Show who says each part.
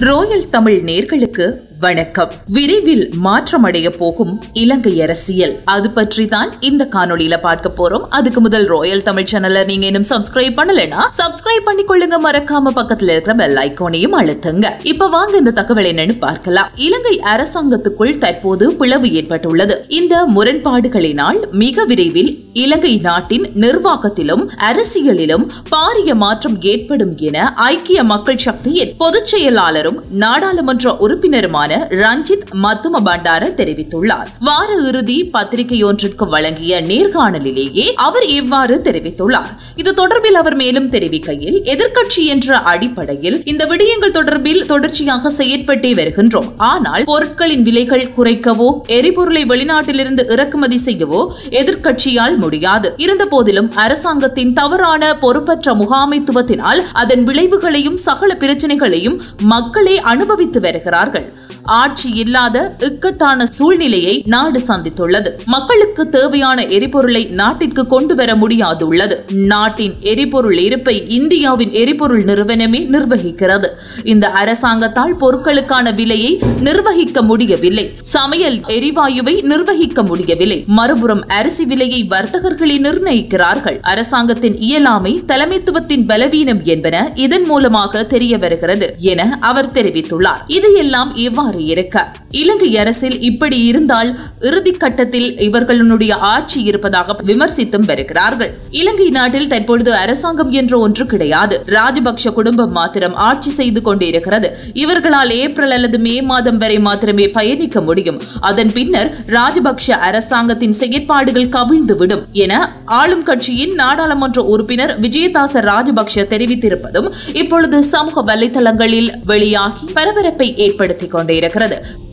Speaker 1: royal Tamil நேர்களுக்கு வணக்கம் விரைவில் மாற்றமடைய போகும் இலங்கை அரசியல் அது பற்றி தான் இந்த காணொளியில பார்க்க போறோம் அதுக்கு முதல் ரோயல் தமிழ் சேனலை நீங்க இன்னும் சப்ஸ்கிரைப் பண்ணலைன்னா சப்ஸ்கிரைப் பண்ணிக்கொள்ளுங்க மறக்காம பக்கத்துல இருக்கிற பெல் ஐக்கோனையும் அழுத்துங்க இப்ப வாங்க இந்த தகவல் என்னன்னு பார்க்கலாம் இலங்கை அரசாங்கத்துக்குள் தற்போது பிளவு ஏற்பட்டுள்ளது இந்த முரண்பாடுகளினால் மிக விரைவில் இலங்கை நாட்டின் நிர்வாகத்திலும் அரசியலிலும் பாரிய மாற்றம் ஏற்படும் என ஐக்கிய மக்கள் சக்தியின் பொதுச் செயலாளரும் நாடாளுமன்ற உறுப்பினருமான ரஞ்சித் மத்தும பண்டார தெரிவித்துள்ளார் வார இறுதி பத்திரிகையொன்றிற்கு வழங்கிய நேர்காணலிலேயே அவர் இவ்வாறு தெரிவித்துள்ளார் இது தொடர்பில் அவர் மேலும் தெரிவிக்கையில் எதிர்க்கட்சி என்ற அடிப்படையில் இந்த விடயங்கள் தொடர்பில் தொடர்ச்சியாக செயற்பட்டே வருகின்றோம் ஆனால் பொருட்களின் விலைகள் குறைக்கவோ எரிபொருளை வெளிநாட்டிலிருந்து இறக்குமதி செய்யவோ எதிர்க்கட்சியால் முடியாது இருந்த போதிலும் அரசாங்கத்தின் தவறான பொறுப்பற்ற முகாமைத்துவத்தினால் அதன் விளைவுகளையும் சகல பிரச்சனைகளையும் மக்களே அனுபவித்து வருகிறார்கள் ஆட்சி இல்லாத இக்கட்டான சூழ்நிலையை நாடு சந்தித்துள்ளது மக்களுக்கு தேவையான எரிபொருளை நாட்டிற்கு கொண்டு வர முடியாதுள்ளது நாட்டின் எரிபொருள் இருப்பை இந்தியாவின் எரிபொருள் நிறுவனமே நிர்வகிக்கிறது இந்த அரசாங்கத்தால் பொருட்களுக்கான விலையை நிர்வகிக்க முடியவில்லை சமையல் எரிவாயுவை நிர்வகிக்க முடியவில்லை மறுபுறம் அரிசி விலையை வர்த்தகர்களே நிர்ணயிக்கிறார்கள் அரசாங்கத்தின் இயலாமை தலைமைத்துவத்தின் பலவீனம் என்பன இதன் மூலமாக தெரிய வருகிறது என அவர் தெரிவித்துள்ளார் இது எல்லாம் இவ்வாறு இருக்க இலங்கை அரசில் இப்படி இருந்தால் இறுதி கட்டத்தில் இவர்களுடைய ஆட்சி இருப்பதாக விமர்சித்தும் வருகிறார்கள் இலங்கை நாட்டில் தற்பொழுது அரசாங்கம் என்ற ஒன்று கிடையாது ராஜபக்ஷ குடும்பம் மாத்திரம் ஆட்சி செய்து கொண்டிருக்கிறது இவர்களால் ஏப்ரல் அல்லது மே மாதம் வரை மாத்திரமே பயணிக்க முடியும் அதன் பின்னர் ராஜபக்ஷ அரசாங்கத்தின் செயற்பாடுகள் கவிழ்ந்துவிடும் என ஆளும் கட்சியின் நாடாளுமன்ற உறுப்பினர் விஜயதாச ராஜபக்ஷ தெரிவித்திருப்பதும் இப்பொழுது சமூக வலைதளங்களில் வெளியாகி பரபரப்பை ஏற்படுத்திக் கொண்டிருக்கிறது